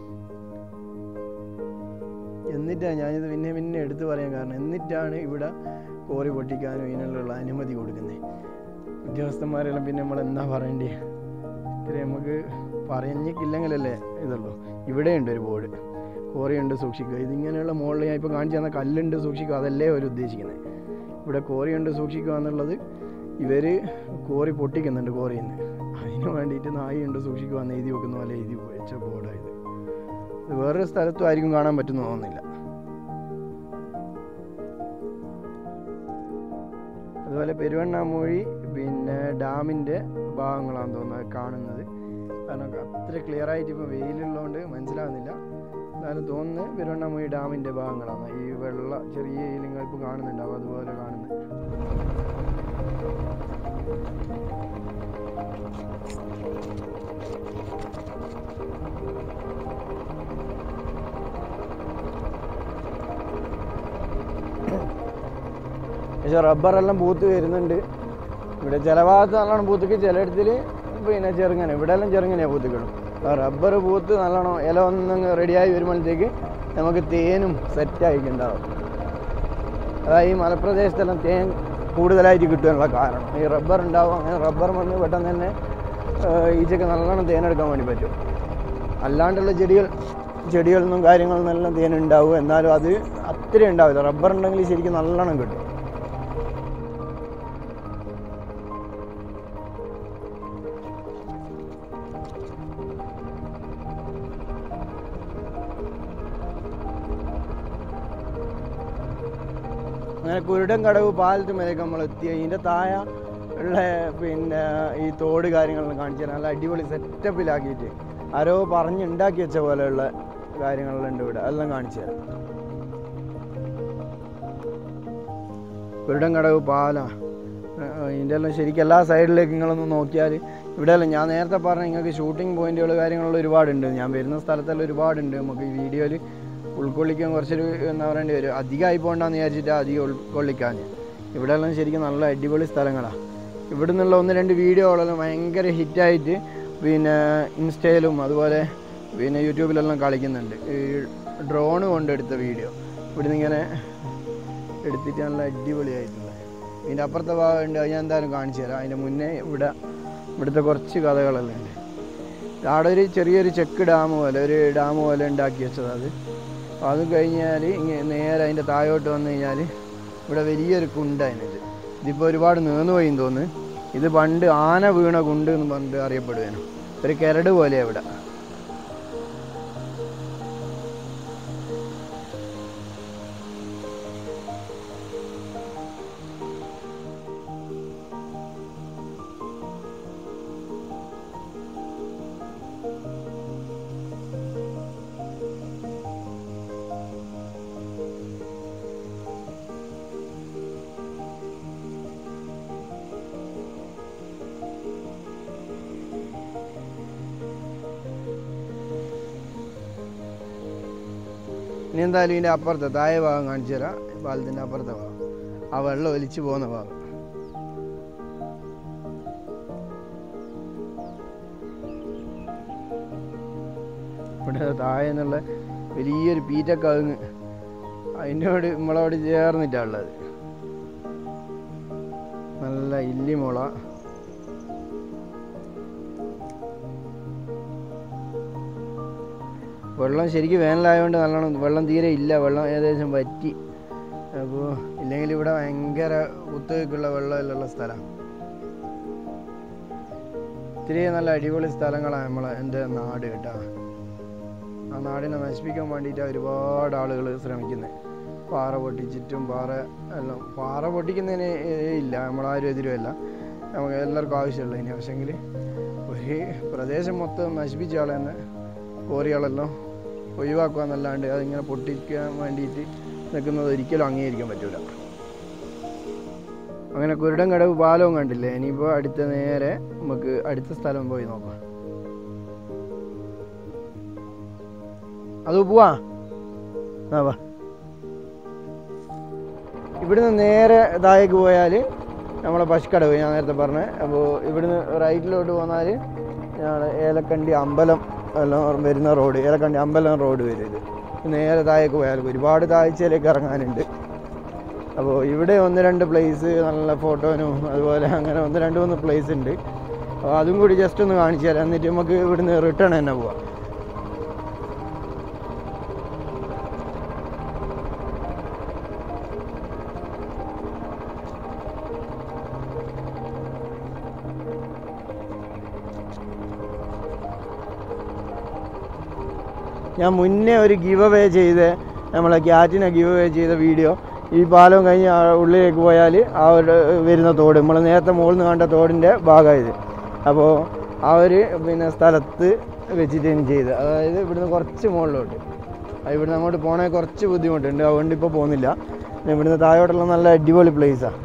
എന്നിട്ടാണ് ഞാനിത് പിന്നെ പിന്നെ എടുത്തു പറയാൻ കാരണം എന്നിട്ടാണ് ഇവിടെ കോറി പൊട്ടിക്കാനും ഇതിനുള്ള അനുമതി കൊടുക്കുന്നത് ഉദ്യോഗസ്ഥന്മാരെല്ലാം പിന്നെ നമ്മൾ എന്താ പറയേണ്ടി ഇത്തിരി നമുക്ക് പറഞ്ഞിട്ടില്ലെങ്കിലല്ലേ ഇതുള്ളൂ ഇവിടെയുണ്ട് ഒരു ബോർഡ് കോറിയുണ്ട് സൂക്ഷിക്കുക ഇതിങ്ങനെയുള്ള മുകളിൽ ഞാൻ ഇപ്പോൾ കാണിച്ചു തന്ന കല്ലുണ്ട് സൂക്ഷിക്കുക അതല്ലേ അവർ ഉദ്ദേശിക്കുന്നത് ഇവിടെ കോറിയുണ്ട് സൂക്ഷിക്കുക എന്നുള്ളത് ഇവർ കോറി പൊട്ടിക്കുന്നുണ്ട് കോറിയിൽ നിന്ന് അതിന് വേണ്ടിയിട്ട് നായിയുണ്ട് സൂക്ഷിക്കുക എന്ന് എഴുതി വെക്കുന്ന പോലെ എഴുതി വെച്ച ബോർഡായത് ഇത് വേറൊരു സ്ഥലത്തും ആയിരിക്കും കാണാൻ പറ്റുന്ന തോന്നുന്നില്ല അതുപോലെ പെരുവണ്ണാമൂഴി പിന്നെ ഡാമിൻ്റെ ഭാഗങ്ങളാണെന്ന് തോന്നുന്നത് കാണുന്നത് കാരണം അത്ര ക്ലിയർ ആയിട്ട് ഇപ്പോൾ വെയിലുള്ളതുകൊണ്ട് മനസ്സിലാവുന്നില്ല എന്നാലും തോന്നുന്നത് പെരുവണ്ണാമൂഴി ഡാമിൻ്റെ ഭാഗങ്ങളാണ് ഈ വെള്ള ചെറിയ നിങ്ങൾ ഇപ്പോൾ കാണുന്നുണ്ടാവും അതുപോലെ കാണുന്നത് പക്ഷെ റബ്ബറെല്ലാം പൂത്ത് വരുന്നുണ്ട് ഇവിടെ ചില ഭാഗത്ത് നല്ലോണം പൂത്തിക്ക് ചിലയിടത്തിൽ പിന്നെ ചെറുങ്ങനെ ഇവിടെ എല്ലാം ചെറുങ്ങനെയാണ് പൂത്തിക്കിടും റബ്ബർ പൂത്ത് നല്ലോണം ഇല ഒന്നങ്ങ് റെഡിയായി വരുമ്പോഴത്തേക്ക് നമുക്ക് തേനും സെറ്റായിട്ടുണ്ടാവും അതായത് ഈ മലപ്രദേശത്തെല്ലാം തേൻ കൂടുതലായിട്ട് കിട്ടാനുള്ള കാരണം ഈ റബ്ബർ ഉണ്ടാവും അങ്ങനെ റബ്ബർ വന്ന് പെട്ടെന്ന് തന്നെ ഈച്ചക്ക് നല്ലോണം തേനെടുക്കാൻ വേണ്ടി പറ്റും അല്ലാണ്ടുള്ള ചെടികൾ ചെടികളിൽ നിന്നും കാര്യങ്ങളിൽ നിന്നെല്ലാം തേൻ ഉണ്ടാവും എന്നാലും അത് അത്രയും ഉണ്ടാവില്ല റബ്ബർ ഉണ്ടെങ്കിൽ ശരിക്കും നല്ലോണം കിട്ടും അങ്ങനെ കുരുടൻ കടവ് പാലത്തുമലേക്ക് നമ്മൾ എത്തി ഇതിൻ്റെ താഴെ ഉള്ള പിന്നെ ഈ തോട് കാര്യങ്ങളെല്ലാം കാണിച്ചു തരാം നല്ല അടിപൊളി സെറ്റപ്പിലാക്കിയിട്ട് ആരോ പറഞ്ഞുണ്ടാക്കി വെച്ച പോലെയുള്ള കാര്യങ്ങളെല്ലാം ഉണ്ട് ഇവിടെ അതെല്ലാം കാണിച്ചു തരാം കുരുടൻ കടവ് പാല ഇതിൻ്റെ എല്ലാം ശരിക്കും എല്ലാ സൈഡിലേക്ക് നിങ്ങളൊന്ന് നോക്കിയാൽ ഇവിടെയല്ല ഞാൻ നേരത്തെ പറഞ്ഞ നിങ്ങൾക്ക് ഷൂട്ടിംഗ് പോയിന്റുകൾ കാര്യങ്ങളുള്ള ഒരുപാടുണ്ട് ഞാൻ വരുന്ന സ്ഥലത്തെല്ലാം ഒരുപാടുണ്ട് നമുക്ക് ഈ വീഡിയോയിൽ ഉൾക്കൊള്ളിക്കാൻ കുറച്ചൊരു എന്താ പറയേണ്ടി വരും അധികമായി പോകണ്ടെന്ന് വിചാരിച്ചിട്ട് അധികം ഉൾക്കൊള്ളിക്കാൻ ഇവിടെയെല്ലാം ശരിക്കും നല്ല അടിപൊളി സ്ഥലങ്ങളാണ് ഇവിടെ നിന്നുള്ള ഒന്ന് രണ്ട് വീഡിയോകളെല്ലാം ഭയങ്കര ഹിറ്റായിട്ട് പിന്നെ ഇൻസ്റ്റയിലും അതുപോലെ പിന്നെ യൂട്യൂബിലെല്ലാം കളിക്കുന്നുണ്ട് ഈ ഡ്രോണ് കൊണ്ടെടുത്ത വീഡിയോ ഇവിടുന്ന് ഇങ്ങനെ എടുത്തിട്ട് നല്ല അടിപൊളിയായിട്ടുള്ള ഇതിൻ്റെ അപ്പുറത്തെ ഭാഗമുണ്ട് അത് ഞാൻ എന്തായാലും കാണിച്ചു തരാം അതിൻ്റെ മുന്നേ ഇവിടെ ഇവിടുത്തെ കുറച്ച് കഥകളെല്ലാം ഉണ്ട് അവിടെ ഒരു ചെറിയൊരു ചെക്ക് ഡാം പോലെ ഒരു ഡാം പോലെ ഉണ്ടാക്കി വെച്ചത് അത് അപ്പോൾ അത് കഴിഞ്ഞാൽ ഇങ്ങനെ നേരെ അതിൻ്റെ താഴോട്ട് വന്നു കഴിഞ്ഞാൽ ഇവിടെ വലിയൊരു കുണ്ട് അതിനത് ഇതിപ്പോൾ ഒരുപാട് നീന്നു പോയി തോന്നുന്നു ഇത് പണ്ട് ആന വീണ കുണ്ട് എന്ന് പറഞ്ഞിട്ട് അറിയപ്പെടുവേനു ഒരു കരട് പോലെയാണ് ഇവിടെ ഇനി എന്തായാലും ഇതിൻ്റെ അപ്പുറത്തെ താഴെ ഭാഗം കാണിച്ചു തരാം പാലത്തിൻ്റെ അപ്പുറത്തെ ഭാഗം ആ വെള്ളം ഒലിച്ചു പോകുന്ന ഭാഗം ഇവിടെ താഴെ നിന്നുള്ള വലിയൊരു പീറ്റക്കവുങ്ങ് അതിനോട് നമ്മളോട് ചേർന്നിട്ടാണ് ഉള്ളത് നല്ല ഇല്ലിമുള വെള്ളം ശരിക്കും വേനലായതുകൊണ്ട് നല്ലോണം വെള്ളം തീരെ ഇല്ല വെള്ളം ഏകദേശം വറ്റി അപ്പോൾ ഇല്ലെങ്കിൽ ഇവിടെ ഭയങ്കര കുത്തുകൾക്കുള്ള വെള്ളമില്ലുള്ള സ്ഥലമാണ് ഇത്രയും നല്ല അടിപൊളി സ്ഥലങ്ങളാണ് നമ്മളെ എൻ്റെ നാട് കേട്ടോ ആ നാടിനെ നശിപ്പിക്കാൻ വേണ്ടിയിട്ടാണ് ഒരുപാട് ആളുകൾ ശ്രമിക്കുന്നത് പാറ പൊട്ടിച്ചിട്ടും പാറ എല്ലാം പാറ പൊട്ടിക്കുന്നതിന് ഇല്ല നമ്മളാരും എതിരുമല്ല നമുക്ക് എല്ലാവർക്കും ആവശ്യമുള്ള ഇനി പക്ഷെങ്കിൽ ഒരു പ്രദേശം മൊത്തം നശിപ്പിച്ച ആളെന്ന് കോറികളെല്ലാം ഒഴിവാക്കുക എന്നല്ലാണ്ട് അതിങ്ങനെ പൊട്ടിക്കാൻ വേണ്ടിയിട്ട് നിൽക്കുന്നത് ഒരിക്കലും അംഗീകരിക്കാൻ പറ്റില്ല അങ്ങനെ കുരുടൻ കടവ് പാലവും കണ്ടില്ലേ ഇനിയിപ്പോൾ അടുത്ത നേരെ നമുക്ക് അടുത്ത സ്ഥലം പോയി നോക്കാം അത് പോവാ ആ വാ ഇവിടുന്ന് നേരെ താഴേക്ക് പോയാൽ നമ്മളെ പശുക്കടവ് ഞാൻ നേരത്തെ പറഞ്ഞത് അപ്പോൾ ഇവിടുന്ന് റൈറ്റിലോട്ട് പോന്നാൽ ഞങ്ങൾ ഏലക്കണ്ടി അമ്പലം എല്ലാം വരുന്ന റോഡ് ഏലക്കണ്ടി അമ്പലം റോഡ് വരും ഇത് നേരെ താഴേക്ക് പോയാൽ ഒരുപാട് താഴ്ചയിലേക്ക് ഇറങ്ങാനുണ്ട് അപ്പോൾ ഇവിടെ ഒന്ന് രണ്ട് പ്ലേസ് നല്ല ഫോട്ടോനും അതുപോലെ അങ്ങനെ ഒന്ന് രണ്ട് മൂന്ന് പ്ലേസ് ഉണ്ട് അപ്പോൾ അതും കൂടി ജസ്റ്റ് ഒന്ന് കാണിച്ചു തരാം എന്നിട്ട് നമുക്ക് ഇവിടുന്ന് റിട്ടേൺ തന്നെ പോവാം ഞാൻ മുന്നേ ഒരു ഗിവ് അവേ ചെയ്ത് നമ്മളെ ക്യാറ്റിനെ ഗിവ് അവേ ചെയ്ത വീഡിയോ ഈ പാലം കഴിഞ്ഞ് ആ ഉള്ളിലേക്ക് പോയാൽ ആ ഒരു വരുന്ന തോട് നമ്മൾ നേരത്തെ മുകളിൽ നിന്ന് കണ്ട തോടിൻ്റെ ഭാഗമായത് അപ്പോൾ ആ ഒരു പിന്നെ സ്ഥലത്ത് വെച്ചിട്ട് എനിക്ക് ചെയ്ത് അതായത് ഇവിടുന്ന് കുറച്ച് മുകളിലോട്ട് അത് ഇവിടുന്ന് അങ്ങോട്ട് പോകണേ കുറച്ച് ബുദ്ധിമുട്ടുണ്ട് അതുകൊണ്ട് ഇപ്പോൾ പോകുന്നില്ല പിന്നെ ഇവിടുന്ന് താഴോട്ടുള്ള നല്ല അടിപൊളി പ്ലേസാണ്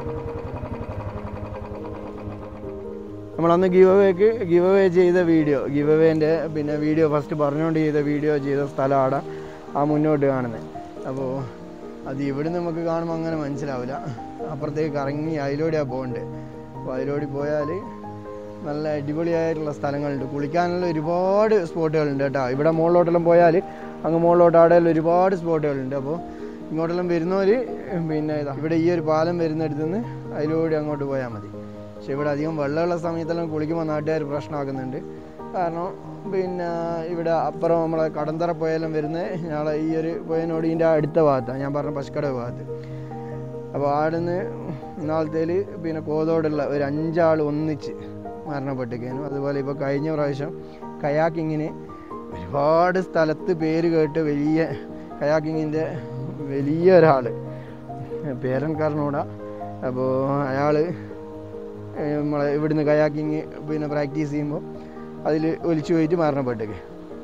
നമ്മളന്ന് ഗിവ് അവേക്ക് ഗിവ് അവേ ചെയ്ത വീഡിയോ ഗിവ് അവേൻ്റെ പിന്നെ വീഡിയോ ഫസ്റ്റ് പറഞ്ഞുകൊണ്ട് ചെയ്ത വീഡിയോ ചെയ്ത സ്ഥലമാണ് ആ മുന്നോട്ട് കാണുന്നത് അപ്പോൾ അത് ഇവിടെ നമുക്ക് കാണുമ്പോൾ അങ്ങനെ മനസ്സിലാവില്ല അപ്പുറത്തേക്ക് ഇറങ്ങി അതിലൂടെയാണ് പോകേണ്ടത് അപ്പോൾ അതിലൂടെ പോയാൽ നല്ല അടിപൊളിയായിട്ടുള്ള സ്ഥലങ്ങളുണ്ട് കുളിക്കാനുള്ള ഒരുപാട് സ്പോട്ടുകളുണ്ട് കേട്ടോ ഇവിടെ മുകളിലോട്ടെല്ലാം പോയാൽ അങ്ങ് മുകളിലോട്ട് ആടെല്ലാം ഒരുപാട് സ്പോട്ടുകളുണ്ട് അപ്പോൾ ഇങ്ങോട്ടെല്ലാം വരുന്നവർ പിന്നെ ഇതാ ഇവിടെ ഈ ഒരു പാലം വരുന്നിടത്തു നിന്ന് അതിലൂടെ അങ്ങോട്ട് പോയാൽ മതി പക്ഷെ ഇവിടെ അധികം വെള്ളമുള്ള സമയത്തെല്ലാം കുളിക്കുമ്പോൾ നാട്ടുകാർ പ്രശ്നമാക്കുന്നുണ്ട് കാരണം പിന്നെ ഇവിടെ അപ്പുറം നമ്മളെ കടന്തറ പോയാലും വരുന്നത് ഞങ്ങളെ ഈ ഒരു പോയതിനോട് ഇതിൻ്റെ അടുത്ത ഭാഗത്താണ് ഞാൻ പറഞ്ഞ പശുക്കട ഭാഗത്ത് അപ്പോൾ ആടുന്ന് ഇന്നാളത്തേൽ പിന്നെ കോതോടുള്ള ഒരു അഞ്ചാൾ ഒന്നിച്ച് മരണപ്പെട്ടിരിക്കുന്നു അതുപോലെ ഇപ്പോൾ കഴിഞ്ഞ പ്രാവശ്യം കയാക്കിങ്ങിന് ഒരുപാട് സ്ഥലത്ത് പേര് കേട്ട് വലിയ കയാക്കിങ്ങിൻ്റെ വലിയ ഒരാൾ പേരൻകാരനോടാ അപ്പോൾ അയാൾ നമ്മളെ ഇവിടുന്ന് കയാക്കിങ് പിന്നെ പ്രാക്ടീസ് ചെയ്യുമ്പോൾ അതിൽ ഒലിച്ചു പോയിട്ട് മരണപ്പെട്ടേക്ക്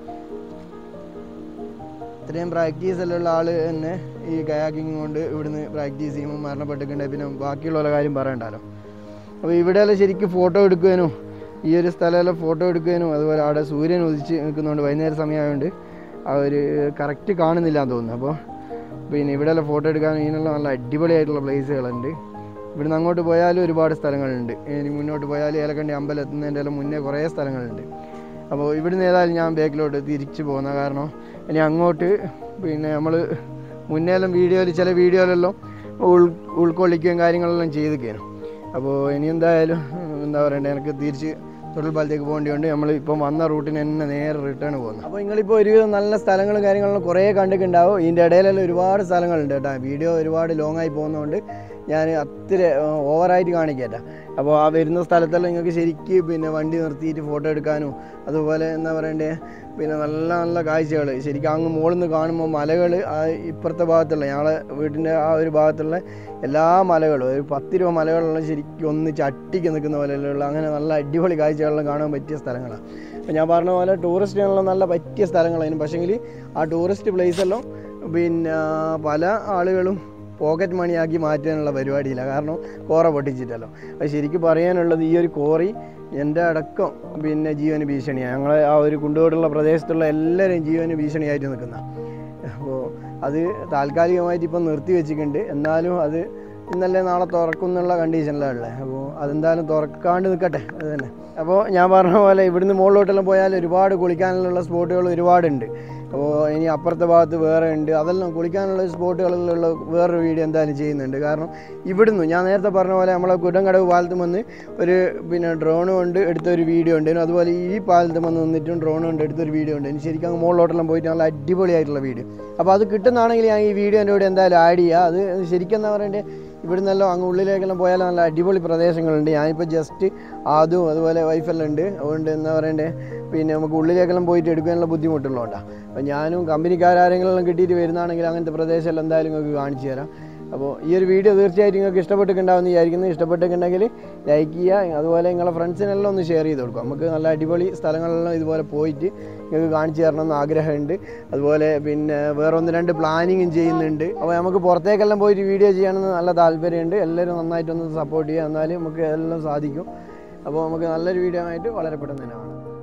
ഇത്രയും പ്രാക്ടീസ് എല്ലാം ഉള്ള ആൾ തന്നെ ഈ കയാക്കിങ് കൊണ്ട് ഇവിടുന്ന് പ്രാക്ടീസ് ചെയ്യുമ്പോൾ മരണപ്പെട്ടിട്ടുണ്ടെങ്കിൽ പിന്നെ ബാക്കിയുള്ള കാര്യം പറയണ്ടല്ലോ അപ്പോൾ ഇവിടെയെല്ലാം ശരിക്കും ഫോട്ടോ എടുക്കുവാനും ഈ ഒരു സ്ഥലമെല്ലാം ഫോട്ടോ എടുക്കുവാനും അതുപോലെ അവിടെ സൂര്യൻ ഉദിച്ച് നിൽക്കുന്നതുകൊണ്ട് വൈകുന്നേര സമയമായതുകൊണ്ട് ആ ഒരു കറക്റ്റ് കാണുന്നില്ല എന്ന് തോന്നുന്നു അപ്പോൾ പിന്നെ ഇവിടെയെല്ലാം ഫോട്ടോ എടുക്കാനും ഇതിനെല്ലാം നല്ല അടിപൊളിയായിട്ടുള്ള പ്ലേസുകളുണ്ട് ഇവിടുന്ന് അങ്ങോട്ട് പോയാലും ഒരുപാട് സ്ഥലങ്ങളുണ്ട് ഇനി മുന്നോട്ട് പോയാൽ ഏലക്കണ്ടി അമ്പലം എത്തുന്നതിൻ്റെ എല്ലാം മുന്നേ കുറേ സ്ഥലങ്ങളുണ്ട് അപ്പോൾ ഇവിടുന്ന് ഏതായാലും ഞാൻ ബാക്കിലോട്ട് തിരിച്ചു പോകുന്ന കാരണം ഇനി അങ്ങോട്ട് പിന്നെ നമ്മൾ മുന്നേലും വീഡിയോയിൽ ചില വീഡിയോയിലെല്ലാം ഉൾ ഉൾക്കൊള്ളിക്കുകയും കാര്യങ്ങളെല്ലാം ചെയ്തൊക്കെയാണ് അപ്പോൾ ഇനി എന്തായാലും എന്താ പറയണ്ടേ എനിക്ക് തിരിച്ച് തൊഴിൽപാലത്തേക്ക് പോകേണ്ടതുകൊണ്ട് നമ്മൾ ഇപ്പം വന്ന റൂട്ടിന് തന്നെ നേരെ റിട്ടേൺ പോകുന്നു അപ്പോൾ നിങ്ങളിപ്പോൾ ഒരുവിധം നല്ല സ്ഥലങ്ങളും കാര്യങ്ങളും കുറേ കണ്ടിട്ടുണ്ടാവും ഇതിൻ്റെ ഇടയിലെല്ലാം ഒരുപാട് സ്ഥലങ്ങളുണ്ട് കേട്ടോ വീഡിയോ ഒരുപാട് ലോങ് ആയി പോകുന്നതുകൊണ്ട് ഞാൻ അത്ര ഓവറായിട്ട് കാണിക്കല്ല അപ്പോൾ ആ വരുന്ന സ്ഥലത്തെല്ലാം നിങ്ങൾക്ക് ശരിക്ക് പിന്നെ വണ്ടി നിർത്തിയിട്ട് ഫോട്ടോ എടുക്കാനും അതുപോലെ എന്താ പറയണ്ടേ പിന്നെ നല്ല നല്ല കാഴ്ചകൾ ശരിക്കും അങ്ങ് മുകളിൽ നിന്ന് കാണുമ്പോൾ മലകൾ ആ ഇപ്പുറത്തെ ഭാഗത്തുള്ള ഞങ്ങളെ വീടിൻ്റെ ആ ഒരു ഭാഗത്തുള്ള എല്ലാ മലകളും ഒരു പത്ത് രൂപ മലകളെല്ലാം ശരിക്കും ഒന്ന് ചട്ടിക്ക് നിൽക്കുന്ന പോലെയുള്ള അങ്ങനെ നല്ല അടിപൊളി കാഴ്ചകളെല്ലാം കാണാൻ പറ്റിയ സ്ഥലങ്ങളാണ് അപ്പോൾ ഞാൻ പറഞ്ഞ പോലെ ടൂറിസ്റ്റിനെല്ലാം നല്ല പറ്റിയ സ്ഥലങ്ങളായിരുന്നു പക്ഷേങ്കിൽ ആ ടൂറിസ്റ്റ് പ്ലേസെല്ലാം പിന്നെ പല ആളുകളും പോക്കറ്റ് മണിയാക്കി മാറ്റാനുള്ള പരിപാടിയില്ല കാരണം കോറ പൊട്ടിച്ചിട്ടല്ലോ അത് ശരിക്കും പറയാനുള്ളത് ഈ ഒരു കോറി എൻ്റെ അടക്കം പിന്നെ ജീവന് ഭീഷണിയാണ് ഞങ്ങളെ ആ ഒരു കുണ്ടുകോടുള്ള പ്രദേശത്തുള്ള എല്ലാവരും ജീവന് ഭീഷണിയായിട്ട് നിൽക്കുന്ന അപ്പോൾ അത് താൽക്കാലികമായിട്ട് ഇപ്പം നിർത്തി വെച്ചിട്ടുണ്ട് എന്നാലും അത് ഇന്നല്ലേ നാളെ തുറക്കുന്നുള്ള കണ്ടീഷനിലാണ് ഉള്ളത് അപ്പോൾ അതെന്തായാലും തുറക്കാണ്ട് നിൽക്കട്ടെ അത് തന്നെ അപ്പോൾ ഞാൻ പറഞ്ഞ പോലെ ഇവിടുന്ന് മുകളിലോട്ടെല്ലാം പോയാൽ ഒരുപാട് കുളിക്കാനുള്ള സ്പോട്ടുകൾ ഒരുപാടുണ്ട് അപ്പോൾ ഇനി അപ്പുറത്തെ ഭാഗത്ത് വേറെ ഉണ്ട് അതെല്ലാം കുളിക്കാനുള്ള സ്പോട്ടുകളിലുള്ള വേറൊരു വീഡിയോ എന്തായാലും ചെയ്യുന്നുണ്ട് കാരണം ഇവിടുന്ന് ഞാൻ നേരത്തെ പറഞ്ഞ പോലെ നമ്മളെ കുടങ്കടവ് പാലത്ത് വന്ന് ഒരു പിന്നെ ഡ്രോൺ കൊണ്ട് എടുത്ത ഒരു വീഡിയോ ഉണ്ട് അതുപോലെ ഈ പാലത്ത് വന്ന് നിന്നിട്ടും ഡ്രോൺ കൊണ്ട് എടുത്തൊരു വീഡിയോ ഉണ്ട് ഇനി ശരിക്കും അങ്ങ് മുകളിലോട്ടെല്ലാം പോയിട്ട് നല്ല അടിപൊളിയായിട്ടുള്ള വീഡിയോ അപ്പോൾ അത് കിട്ടുന്നതാണെങ്കിൽ ഞാൻ ഈ വീഡിയോൻ്റെ കൂടെ എന്തായാലും ആഡ് ചെയ്യുക അത് ശരിക്കും എന്താ പറയണ്ടേ ഇവിടെ നിന്നെല്ലാം അങ്ങ് ഉള്ളിലേക്കെല്ലാം പോയാൽ നല്ല അടിപൊളി പ്രദേശങ്ങളുണ്ട് ഞാനിപ്പോൾ ജസ്റ്റ് അതും അതുപോലെ വൈഫെല്ലാം ഉണ്ട് അതുകൊണ്ട് എന്താ പറയണ്ടേ പിന്നെ നമുക്ക് ഉള്ളിലേക്കെല്ലാം പോയിട്ട് എടുക്കാനുള്ള ബുദ്ധിമുട്ടുള്ളതുകൊണ്ടാണ് അപ്പോൾ ഞാനും കമ്പനിക്കാരെങ്കിലും കിട്ടിയിട്ട് വരുന്നതാണെങ്കിൽ അങ്ങനത്തെ പ്രദേശമെല്ലാം എന്തായാലും നിങ്ങൾക്ക് കാണിച്ചു തരാം അപ്പോൾ ഈ ഒരു വീഡിയോ തീർച്ചയായിട്ടും നിങ്ങൾക്ക് ഇഷ്ടപ്പെട്ടിട്ടുണ്ടാവുമെന്ന് വിചാരിക്കുന്നു ഇഷ്ടപ്പെട്ടിട്ടുണ്ടെങ്കിൽ ലൈക്ക് ചെയ്യുക അതുപോലെ നിങ്ങളെ ഫ്രണ്ട്സിനെല്ലാം ഒന്ന് ഷെയർ ചെയ്ത് കൊടുക്കുക നമുക്ക് നല്ല അടിപൊളി സ്ഥലങ്ങളിലെല്ലാം ഇതുപോലെ പോയിട്ട് നിങ്ങൾക്ക് കാണിച്ചു തരണമെന്ന് ആഗ്രഹമുണ്ട് അതുപോലെ പിന്നെ വേറെ ഒന്ന് രണ്ട് പ്ലാനിങ്ങും ചെയ്യുന്നുണ്ട് അപ്പോൾ നമുക്ക് പുറത്തേക്കെല്ലാം പോയിട്ട് വീഡിയോ ചെയ്യാനെന്ന് നല്ല താല്പര്യമുണ്ട് എല്ലാവരും നന്നായിട്ടൊന്ന് സപ്പോർട്ട് ചെയ്യുക എന്നാലും നമുക്ക് എല്ലാം സാധിക്കും അപ്പോൾ നമുക്ക് നല്ലൊരു വീഡിയോ ആയിട്ട് വളരെ പെട്ടെന്ന് തന്നെ കാണാം